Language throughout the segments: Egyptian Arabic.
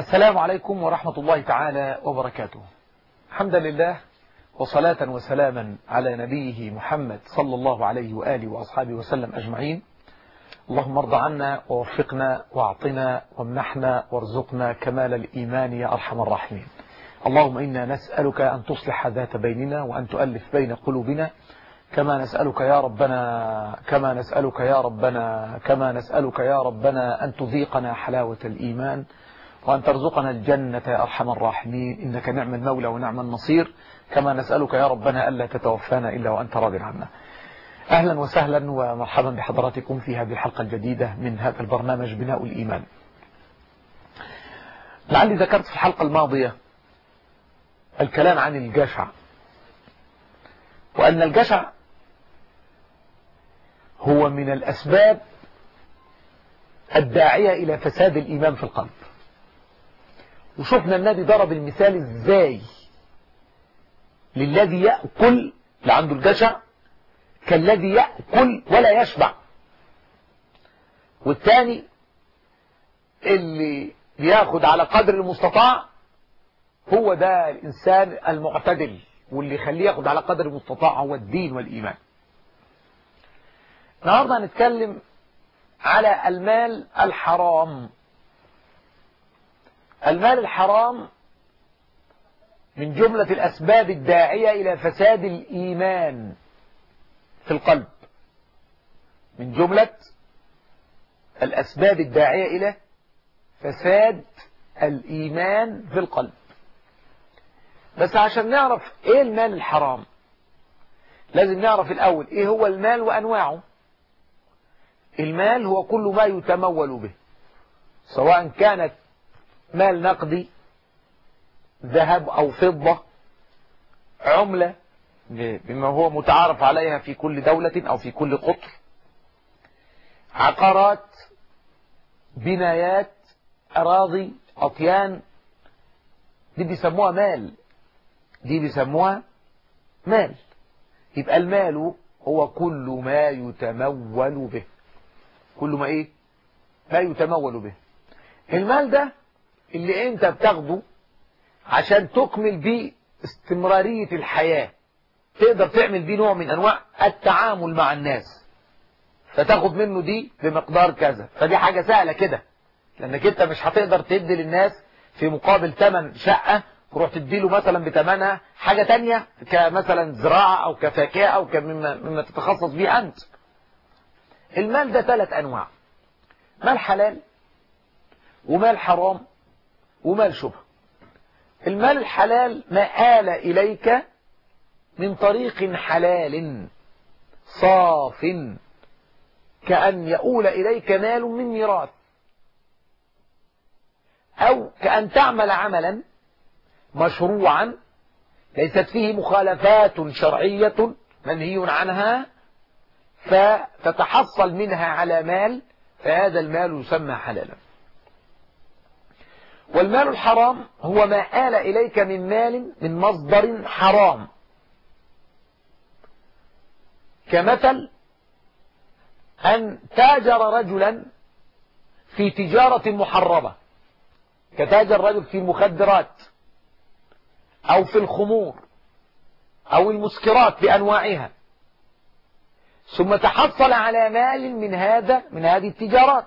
السلام عليكم ورحمة الله تعالى وبركاته حمدا لله وصلاة وسلاما على نبيه محمد صلى الله عليه وآله وأصحابه وسلم أجمعين اللهم ارض عنا ووفقنا واعطنا وامنحنا وارزقنا كمال الإيمان يا أرحم الراحمين اللهم إنا نسألك أن تصلح ذات بيننا وأن تؤلف بين قلوبنا كما نسألك يا ربنا كما نسألك يا ربنا كما نسألك يا ربنا أن تذيقنا حلاوة الإيمان وأن ترزقنا الجنة يا أرحم الراحمين إنك نعم المولى ونعم النصير كما نسألك يا ربنا ألا تتوفانا إلا وأنت راض عنا أهلا وسهلا ومرحبا بحضراتكم في هذه الحلقة الجديدة من هذا البرنامج بناء الإيمان لعلي ذكرت في الحلقة الماضية الكلام عن الجشع وأن الجشع هو من الأسباب الداعية إلى فساد الإيمان في القلب وشفنا النبي ضرب المثال ازاي للذي يأكل اللي عنده الجشع كالذي يأكل ولا يشبع والثاني اللي بياخد على قدر المستطاع هو ده الإنسان المعتدل واللي يخليه ياخد على قدر المستطاع هو الدين والإيمان النهاردة هنتكلم على المال الحرام المال الحرام من جملة الأسباب الداعية إلى فساد الإيمان في القلب من جملة الأسباب الداعية إلى فساد الإيمان في القلب بس عشان نعرف إيه المال الحرام لازم نعرف الأول إيه هو المال وأنواعه المال هو كل ما يتمول به سواء كانت مال نقدي ذهب أو فضة عملة بما هو متعارف عليها في كل دولة أو في كل قطر عقارات بنايات أراضي أطيان دي بيسموها مال دي بيسموها مال يبقى المال هو كل ما يتمول به كل ما ايه ما يتمول به المال ده اللي انت بتاخده عشان تكمل بيه استمرارية الحياة تقدر تعمل بيه نوع من انواع التعامل مع الناس فتاخد منه دي بمقدار كذا فدي حاجة سهلة كده لانك انت مش هتقدر تدي للناس في مقابل ثمن شقة تروح تديله مثلا بثمنها حاجة تانية كمثلا زراعة او كفاكهة او كمما مما تتخصص بيه انت المال ده ثلاث انواع مال حلال ومال حرام ومال شبه المال الحلال ما آل إليك من طريق حلال صاف كأن يؤول إليك مال من ميراث أو كأن تعمل عملا مشروعا ليست فيه مخالفات شرعية منهي عنها فتتحصل منها على مال فهذا المال يسمى حلالا والمال الحرام هو ما آل إليك من مال من مصدر حرام كمثل أن تاجر رجلا في تجارة محرمة كتاجر رجل في المخدرات أو في الخمور أو المسكرات بأنواعها ثم تحصل على مال من هذا من هذه التجارات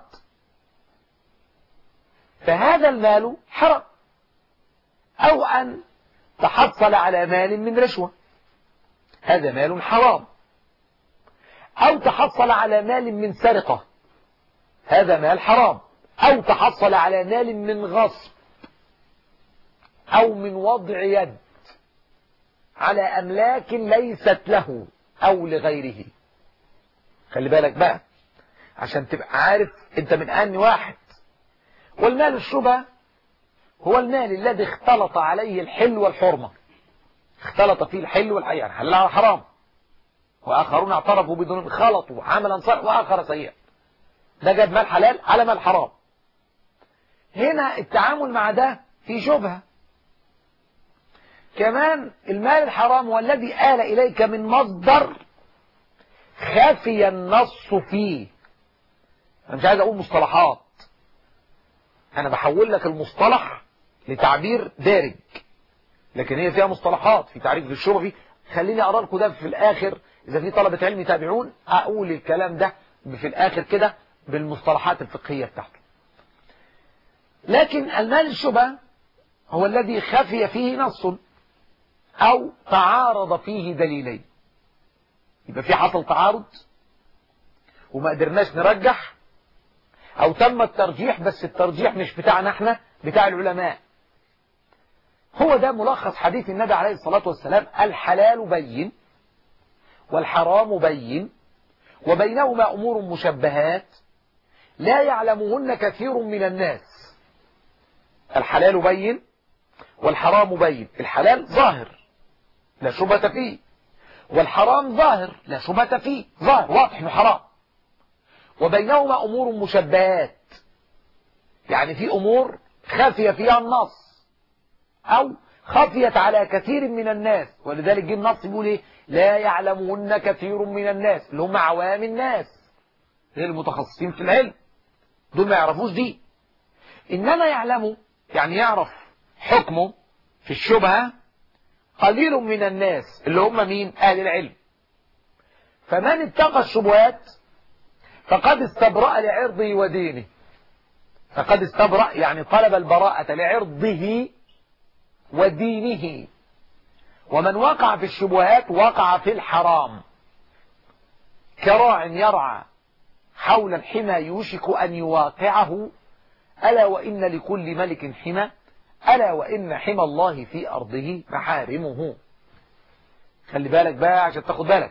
فهذا المال حرام أو أن تحصل على مال من رشوة هذا مال حرام أو تحصل على مال من سرقة هذا مال حرام أو تحصل على مال من غصب أو من وضع يد على أملاك ليست له أو لغيره خلي بالك بقى عشان تبقى عارف انت من أني واحد والمال الشبهة هو المال الذي اختلط عليه الحل والحرمة اختلط فيه الحل والحرام يعني حلال على حرام وآخرون اعترفوا بدون خلطوا عملا صالح وآخر سيئا ده جاب مال حلال على مال حرام هنا التعامل مع ده في شبهة كمان المال الحرام هو الذي آل إليك من مصدر خفي النص فيه أنا مش عايز أقول مصطلحات أنا بحول لك المصطلح لتعبير دارج لكن هي فيها مصطلحات في تعريف الشبهة فيه خليني أقرأ لكم ده في الآخر إذا في طلبة علم يتابعون أقول الكلام ده في الآخر كده بالمصطلحات الفقهية بتاعته لكن المال الشبهة هو الذي خفي فيه نص أو تعارض فيه دليلين يبقى في حصل تعارض وما قدرناش نرجح أو تم الترجيح بس الترجيح مش بتاعنا احنا بتاع العلماء هو ده ملخص حديث النبي عليه الصلاة والسلام الحلال بين والحرام بين وبينهما أمور مشبهات لا يعلمهن كثير من الناس الحلال بين والحرام بين الحلال ظاهر لا شبهة فيه والحرام ظاهر لا شبهة فيه ظاهر واضح انه حرام وبينهما أمور مشبهات يعني في أمور خفي فيها النص أو خفيت على كثير من الناس ولذلك جه النص بيقول ايه لا يعلمهن كثير من الناس اللي هم عوام الناس غير المتخصصين في العلم دول ما يعرفوش دي إنما يعلموا يعني يعرف حكمه في الشبهة قليل من الناس اللي هم مين أهل العلم فمن اتقى الشبهات فقد استبرأ لعرضه ودينه فقد استبرأ يعني طلب البراءة لعرضه ودينه ومن وقع في الشبهات وقع في الحرام كراع يرعى حول الحمى يوشك أن يواقعه ألا وإن لكل ملك حمى ألا وإن حمى الله في أرضه محارمه خلي بالك بقى عشان تاخد بالك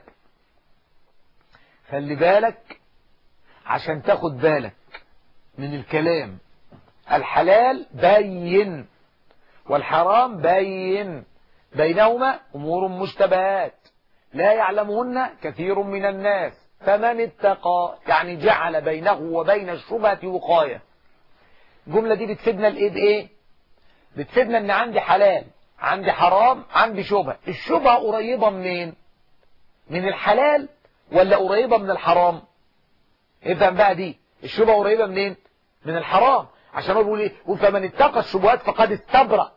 خلي بالك عشان تاخد بالك من الكلام الحلال بين والحرام بين بينهما أمور مشتبهات لا يعلمهن كثير من الناس فمن اتقى يعني جعل بينه وبين الشبهة وقاية الجملة دي بتفيدنا الايه بايه بتفيدنا ان عندي حلال عندي حرام عندي شبهة الشبهة قريبة منين من الحلال ولا قريبة من الحرام افهم بقى دي الشبهة قريبة منين من الحرام عشان هو بيقول ايه يقول فمن اتقى الشبهات فقد استبرأ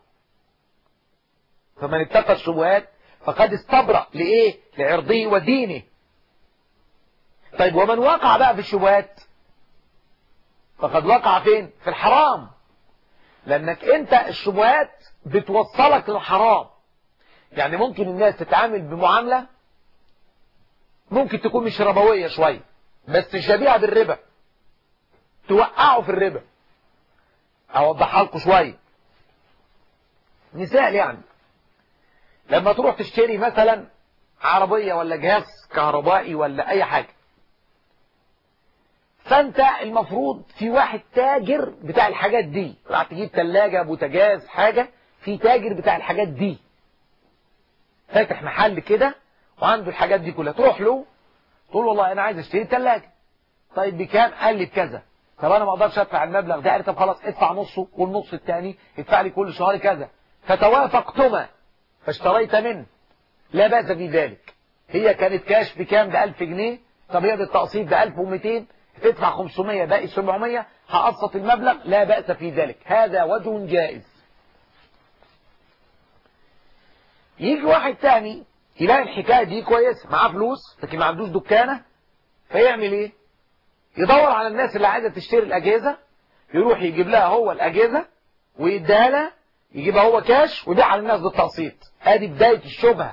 فمن اتقى الشبهات فقد استبرأ لإيه لعرضه ودينه طيب ومن وقع بقى في الشبهات فقد وقع فين في الحرام لأنك أنت الشبهات بتوصلك للحرام يعني ممكن الناس تتعامل بمعاملة ممكن تكون مش ربوية شوية بس شبيهة بالربا توقعه في الربا أوضحها لكم شوية مثال يعني لما تروح تشتري مثلا عربية ولا جهاز كهربائي ولا أي حاجة فأنت المفروض في واحد تاجر بتاع الحاجات دي راح تجيب ثلاجة بوتاجاز حاجة في تاجر بتاع الحاجات دي فاتح محل كده وعنده الحاجات دي كلها تروح له تقول له والله أنا عايز اشتري ثلاجة طيب بكام قال لي بكذا طب أنا ما أقدرش أدفع المبلغ ده قال طب خلاص ادفع نصه والنص الثاني ادفع لي كل شهر كذا فتوافقتما فاشتريت منه لا بأس في ذلك هي كانت كاش بكام ب 1000 جنيه طب هي بالتقسيط ب 1200 تدفع 500 باقي 700 هقسط المبلغ لا بأس في ذلك هذا وجه جائز يجي واحد تاني يلاقي الحكاية دي كويسة معاه فلوس لكن ما عندوش دكانة فيعمل ايه يدور على الناس اللي عايزة تشتري الأجهزة يروح يجيب لها هو الأجهزة ويديها لها يجيبها هو كاش ويبيعها للناس بالتقسيط ادي بداية الشبهة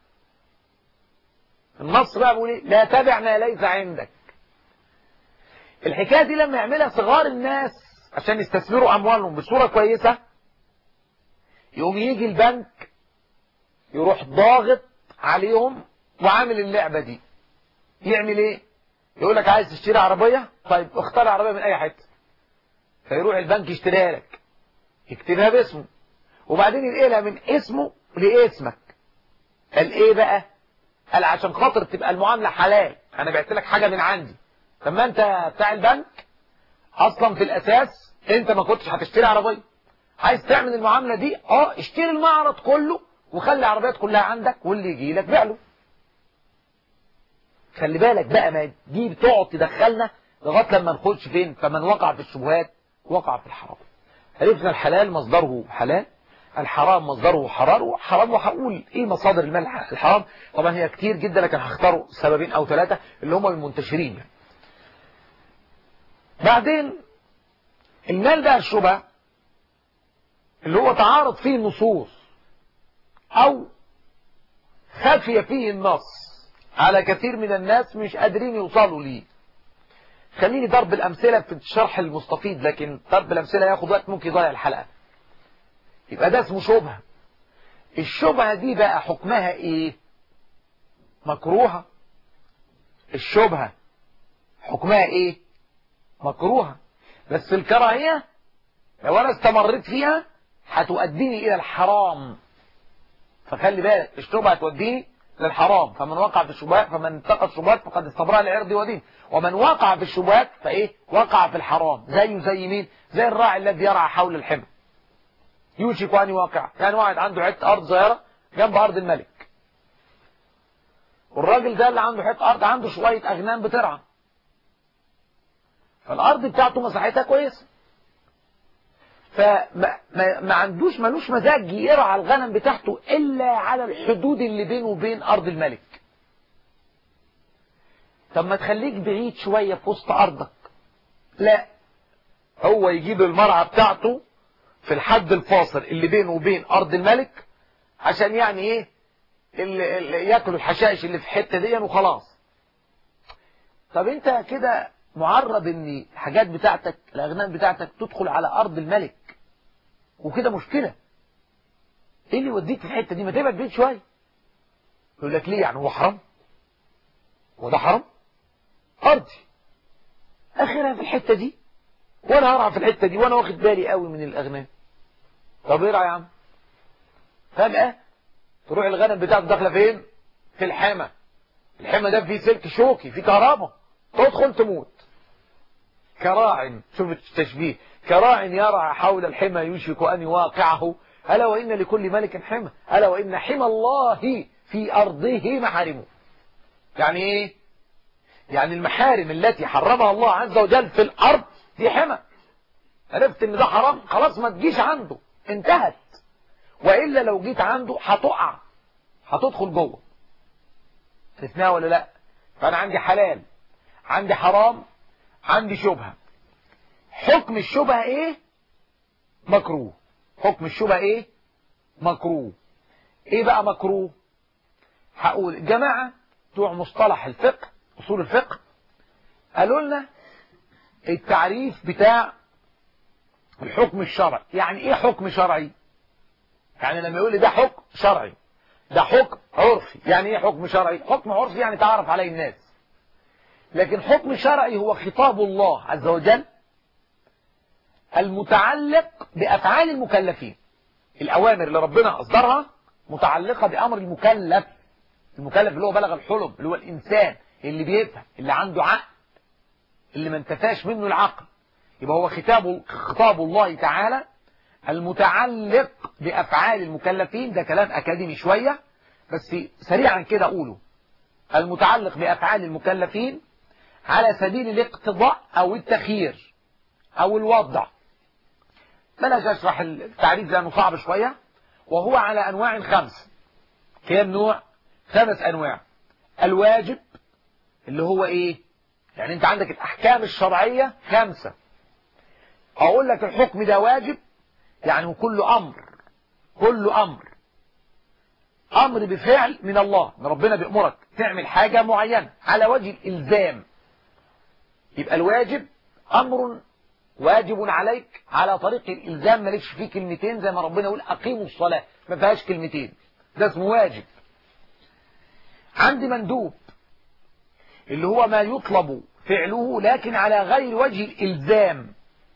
النص بقى بيقول ايه لا تبع ما ليس عندك الحكاية دي لما يعملها صغار الناس عشان يستثمروا أموالهم بصورة كويسة يقوم يجي البنك يروح ضاغط عليهم وعامل اللعبة دي يعمل ايه يقول لك عايز تشتري عربية طيب اختار عربية من اي حتة فيروح البنك يشتريها لك يكتبها باسمه وبعدين ينقلها من اسمه لاسمك قال ايه بقى قال عشان خاطر تبقى المعاملة حلال انا بعت لك حاجة من عندي طب ما انت بتاع البنك اصلا في الاساس انت ما كنتش هتشتري عربية عايز تعمل المعاملة دي اه اشتري المعرض كله وخلي العربيات كلها عندك واللي يجي لك بيع له خلي بالك بقى ما دي بتقعد تدخلنا لغايه لما نخش فين فمن وقع في الشبهات وقع في الحرام عرفنا الحلال مصدره حلال الحرام مصدره حرام حرام وهقول ايه مصادر المال الحرام طبعا هي كتير جدا لكن هختار سببين او ثلاثة اللي هم المنتشرين يعني. بعدين المال بقى الشبه اللي هو تعارض فيه النصوص او خفي فيه النص على كثير من الناس مش قادرين يوصلوا ليه خليني ضرب الأمثلة في الشرح المستفيض لكن ضرب الأمثلة ياخد وقت ممكن يضيع الحلقة يبقى ده اسمه شبهة الشبهة دي بقى حكمها ايه مكروهة الشبهة حكمها ايه مكروهة بس الكراهية لو انا استمريت فيها هتؤديني الى الحرام فخلي بالك الشبهة هتوديني للحرام فمن وقع في الشبهات فمن اتقى الشبهات فقد استبرأ لعرضه ودين ومن وقع في الشبهات فايه وقع في الحرام زيه زي مين زي الراعي الذي يرعى حول الحمى يوشك ان يواقع يعني واحد عنده حته ارض صغيره جنب ارض الملك والراجل ده اللي عنده حته ارض عنده شويه اغنام بترعى فالارض بتاعته مساحتها كويسه فما ما ما عندوش ملوش مزاج يرعى الغنم بتاعته الا على الحدود اللي بينه وبين ارض الملك طب ما تخليك بعيد شويه في وسط ارضك لا هو يجيب المرعى بتاعته في الحد الفاصل اللي بينه وبين ارض الملك عشان يعني ايه اللي اللي ياكلوا الحشائش اللي في الحته دي وخلاص طب انت كده معرض ان الحاجات بتاعتك الاغنام بتاعتك تدخل على ارض الملك وكده مشكله ايه اللي يوديك في الحته دي ما تبعد بعيد شويه يقول لك ليه يعني هو حرام هو ده حرام ارضي اخرها في الحته دي وانا هرعى في الحته دي وانا واخد بالي قوي من الاغنام طب ارعى يا عم فجاه تروح الغنم بتاعته داخله فين في الحمى الحمى ده فيه سلك شوكي فيه كهرباء تدخل تموت كراع شوف التشبيه كراع يرعى حول الحمى يوشك أن يواقعه ألا وإن لكل ملك حمى ألا وإن حمى الله في أرضه محارمه يعني إيه يعني المحارم التي حرمها الله عز وجل في الأرض دي حمى عرفت ان ده حرام خلاص ما تجيش عنده انتهت وإلا لو جيت عنده هتقع هتدخل جوه تسمعها ولا لا فأنا عندي حلال عندي حرام عندي شبهة حكم الشبهة ايه مكروه حكم الشبهة ايه مكروه ايه بقى مكروه هقول جماعة بتوع مصطلح الفقه اصول الفقه قالوا لنا التعريف بتاع الحكم الشرعي يعني ايه حكم شرعي يعني لما يقول لي ده حكم شرعي ده حكم عرفي يعني ايه حكم شرعي حكم عرفي يعني تعرف عليه الناس لكن حكم شرعي هو خطاب الله عز وجل المتعلق بأفعال المكلفين الأوامر اللي ربنا أصدرها متعلقة بأمر المكلف المكلف اللي هو بلغ الحلم اللي هو الإنسان اللي بيفهم اللي عنده عقل اللي ما انتفاش منه العقل يبقى هو خطاب خطاب الله تعالى المتعلق بأفعال المكلفين ده كلام أكاديمي شوية بس سريعا كده أقوله المتعلق بأفعال المكلفين على سبيل الاقتضاء أو التخيير أو الوضع بلاش أشرح التعريف لأنه صعب شوية وهو على أنواع خمس كم نوع خمس أنواع الواجب اللي هو إيه يعني أنت عندك الأحكام الشرعية خمسة أقول لك الحكم ده واجب يعني كل أمر كل أمر أمر بفعل من الله ان ربنا بيأمرك تعمل حاجة معينة على وجه الإلزام يبقى الواجب أمر واجب عليك على طريق الإلزام مالكش فيه كلمتين زي ما ربنا يقول أقيموا الصلاة ما فيهاش كلمتين ده اسمه واجب عندي مندوب اللي هو ما يطلب فعله لكن على غير وجه الإلزام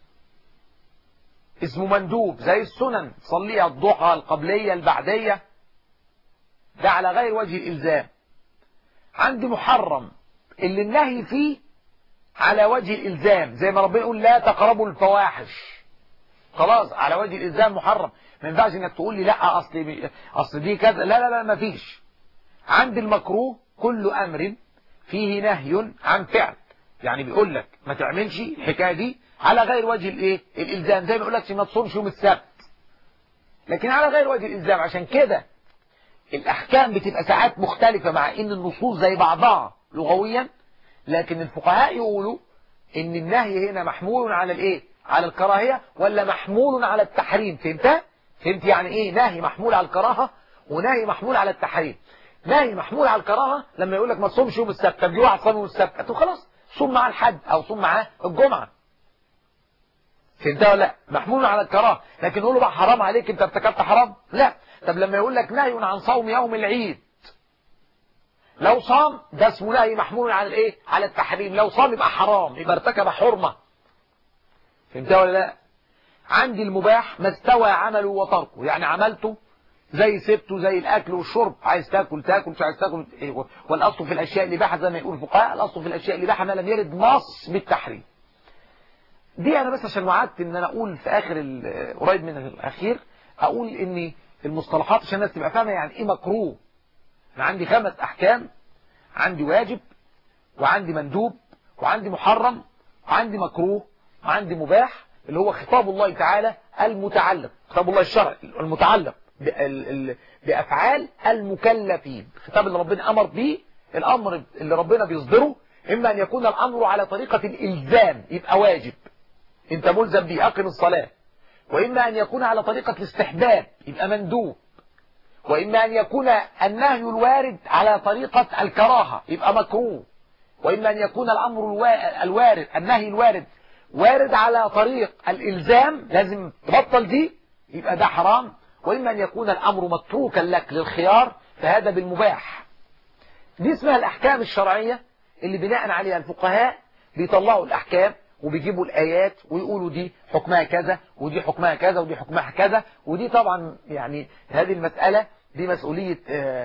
اسمه مندوب زي السنن تصليها الضحى القبلية البعدية ده على غير وجه الإلزام عندي محرم اللي النهي فيه على وجه الإلزام زي ما ربنا يقول لا تقربوا الفواحش خلاص على وجه الإلزام محرم ما ينفعش انك تقول لي لا اصل اصل دي كذا لا لا لا ما فيش عند المكروه كل امر فيه نهي عن فعل يعني بيقول لك ما تعملش الحكايه دي على غير وجه الايه الالزام زي ما يقول لك ما تصومش يوم السبت لكن على غير وجه الالزام عشان كده الاحكام بتبقى ساعات مختلفه مع ان النصوص زي بعضها لغويا لكن الفقهاء يقولوا ان النهي هنا محمول على الايه على الكراهيه ولا محمول على التحريم فهمت فهمت يعني ايه نهي محمول على الكراهه ونهي محمول على التحريم نهي محمول على الكراهه لما يقول لك ما تصومش يوم السبت طب واحد صام يوم السبت طب خلاص صوم معاه الحد او صوم معاه الجمعه فهمت ولا لا محمول على الكراهه لكن نقول له بقى حرام عليك انت ارتكبت حرام لا طب لما يقول لك نهي عن صوم يوم العيد لو صام ده اسمه نهي محمول على الايه على التحريم لو صام يبقى حرام يبقى ارتكب حرمه فهمت ولا لا عندي المباح ما استوى عمله وتركه يعني عملته زي سبته زي الاكل والشرب عايز تاكل تاكل مش عايز تاكل إيه والاصل في الاشياء الاباحه زي ما يقول الفقهاء الاصل في الاشياء الاباحه ما لم يرد نص بالتحريم دي انا بس عشان وعدت ان انا اقول في اخر قريب من الاخير اقول ان المصطلحات عشان الناس تبقى فاهمه يعني ايه مكروه انا عندي خمس احكام عندي واجب وعندي مندوب وعندي محرم وعندي مكروه وعندي مباح اللي هو خطاب الله تعالى المتعلق خطاب الله الشرعي المتعلق بأفعال المكلفين الخطاب اللي ربنا أمر به الأمر اللي ربنا بيصدره إما أن يكون الأمر على طريقة الإلزام يبقى واجب أنت ملزم به أقم الصلاة وإما أن يكون على طريقة الاستحباب يبقى مندوب وإما أن يكون النهي الوارد على طريقة الكراهة يبقى مكروه وإما أن يكون الأمر الوارد النهي الوارد وارد على طريق الإلزام لازم تبطل دي يبقى ده حرام وإما أن يكون الأمر متروكا لك للخيار فهذا بالمباح دي اسمها الأحكام الشرعية اللي بناء عليها الفقهاء بيطلعوا الأحكام وبيجيبوا الآيات ويقولوا دي حكمها كذا ودي حكمها كذا ودي حكمها كذا ودي طبعا يعني هذه المسألة دي مسؤولية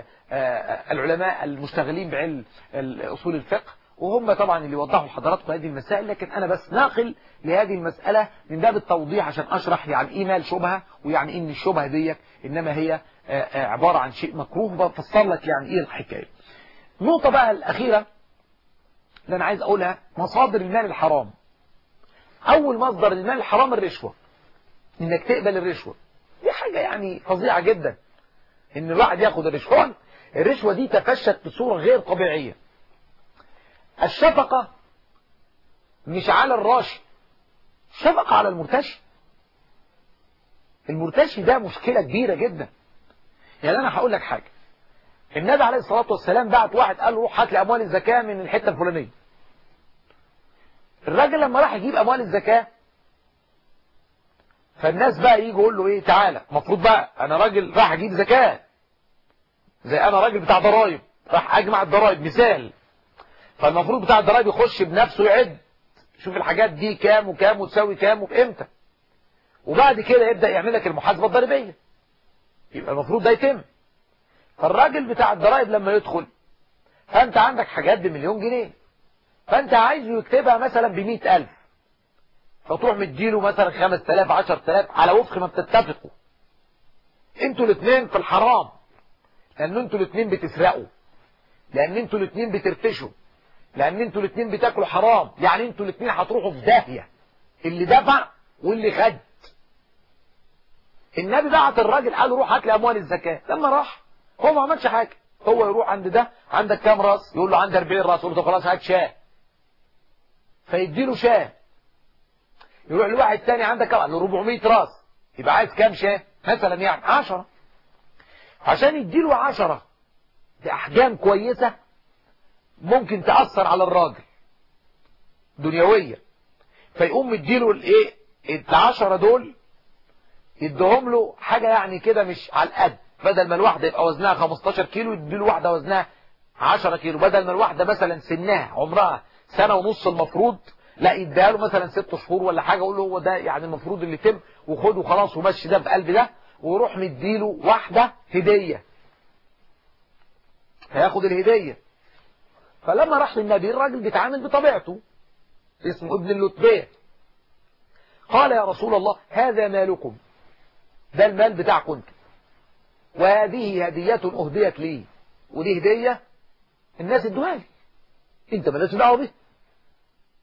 العلماء المشتغلين بعلم أصول الفقه وهم طبعا اللي وضحوا لحضراتكم هذه المسائل لكن أنا بس ناقل لهذه المسألة من باب التوضيح عشان أشرح يعني إيه مال شبهة ويعني إن الشبهة ديت إنما هي عبارة عن شيء مكروه بفسر لك يعني إيه الحكاية النقطة بقى الأخيرة اللي أنا عايز أقولها مصادر المال الحرام أول مصدر المال الحرام الرشوة إنك تقبل الرشوة دي حاجة يعني فظيعة جدا إن الواحد ياخد الرشوة الرشوة دي تفشت بصورة غير طبيعية الشفقة مش على الراشي الشفقة على المرتشي المرتشي ده مشكلة كبيرة جدا يعني أنا هقول لك حاجة النبي عليه الصلاة والسلام بعت واحد قال له روح هات لي أموال الزكاة من الحتة الفلانية الراجل لما راح يجيب أموال الزكاة فالناس بقى يجي يقول له ايه تعالى المفروض بقى انا راجل راح اجيب زكاة زي انا راجل بتاع ضرايب راح اجمع الضرايب مثال فالمفروض بتاع الضرايب يخش بنفسه يعد شوف الحاجات دي كام وكام وتساوي كام وبامتى وبعد كده يبدأ يعمل لك المحاسبة الضريبية يبقى المفروض ده يتم فالراجل بتاع الضرايب لما يدخل فانت عندك حاجات بمليون جنيه فانت عايزه يكتبها مثلا بمئة ألف فتروح مديله مثلا خمس تلاف عشر تلاف على وفق ما بتتفقوا انتوا الاثنين في الحرام لان انتوا الاثنين بتسرقوا لان انتوا الاثنين بترتشوا لان انتوا الاثنين بتاكلوا حرام يعني انتوا الاثنين هتروحوا في داهية اللي دفع واللي خد النبي بعت الراجل قال له روح هات لي اموال الزكاة لما راح هو ما عملش حاجة هو يروح عند ده عندك كام راس يقول له عندي 40 راس يقول له خلاص هات شاه فيديله شاه يروح لواحد تاني عندك كام قال له 400 راس يبقى عايز كام شاه مثلا يعني 10 عشان يديله 10 دي احجام كويسة ممكن تأثر على الراجل دنيوية فيقوم مديله الايه العشرة دول يديهم له حاجة يعني كده مش على القد بدل ما الواحدة يبقى وزنها 15 كيلو يديله واحدة وزنها 10 كيلو بدل ما الواحدة مثلا سنها عمرها سنة ونص المفروض لا يديها له مثلا ست شهور ولا حاجة اقول له هو ده يعني المفروض اللي يتم وخده خلاص ومشي ده في قلب ده ويروح مديله واحدة هدية هياخد الهدية فلما راح للنبي الراجل بيتعامل بطبيعته اسمه ابن اللتبية قال يا رسول الله هذا مالكم ده المال بتاعكم انتم وهذه هدية أهديت لي ودي هدية الناس ادوها لي انت مالكش دعوه بيه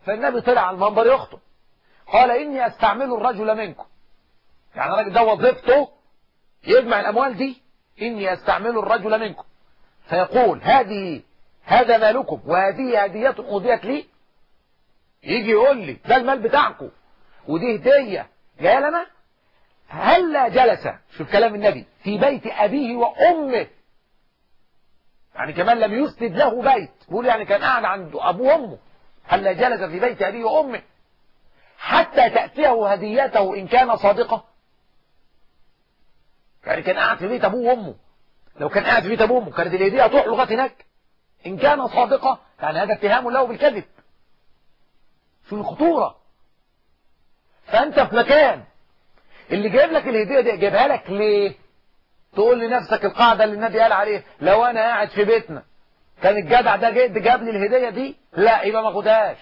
فالنبي طلع على المنبر يخطب قال إني أستعمل الرجل منكم يعني الراجل ده وظيفته يجمع الأموال دي إني أستعمل الرجل منكم فيقول هذه هذا مالكم وهذه هدية أهديت لي يجي يقول لي ده المال بتاعكم ودي هدية جايه لنا هلا جلس شوف كلام النبي في بيت أبيه وأمه يعني كمان لم يسند له بيت بيقول يعني كان قاعد عند أبوه وأمه هلا جلس في بيت أبيه وأمه حتى تأتيه هديته إن كان صادقة يعني كان قاعد في بيت أبوه وأمه لو كان قاعد في بيت أبوه وأمه كانت الهدية تروح لغاية هناك إن كان صادقة يعني هذا اتهام له بالكذب شو الخطورة فأنت في مكان اللي جايب لك الهدية دي جايبها لك ليه تقول لنفسك القاعدة اللي النبي قال عليه لو أنا قاعد في بيتنا كان الجدع ده جاي جاب لي الهدية دي لا يبقى ما خدهاش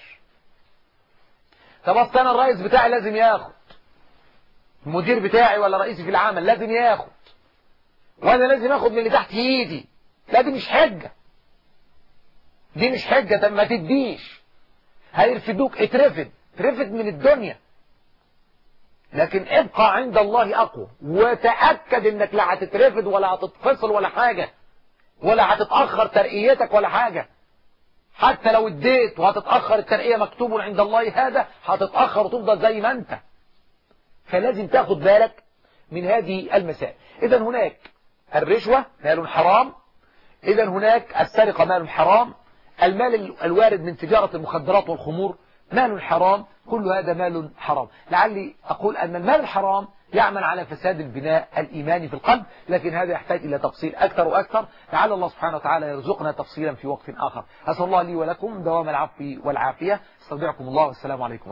طب اصل انا الرئيس بتاعي لازم ياخد المدير بتاعي ولا رئيسي في العمل لازم ياخد وانا لازم اخد من اللي تحت ايدي لا دي مش حجة دي مش حجة طب ما تديش هيرفدوك اترفد اترفد من الدنيا لكن ابقى عند الله اقوى وتأكد انك لا هتترفد ولا هتتفصل ولا حاجة ولا هتتأخر ترقيتك ولا حاجة حتى لو اديت وهتتأخر الترقية مكتوب عند الله هذا هتتأخر وتفضل زي ما انت فلازم تاخد بالك من هذه المسائل اذا هناك الرشوة مال حرام اذا هناك السرقة مال حرام المال الوارد من تجارة المخدرات والخمور مال حرام كل هذا مال حرام لعلي أقول أن المال الحرام يعمل على فساد البناء الإيماني في القلب لكن هذا يحتاج إلى تفصيل أكثر وأكثر لعل الله سبحانه وتعالى يرزقنا تفصيلا في وقت آخر أسأل الله لي ولكم دوام العفو والعافية استودعكم الله والسلام عليكم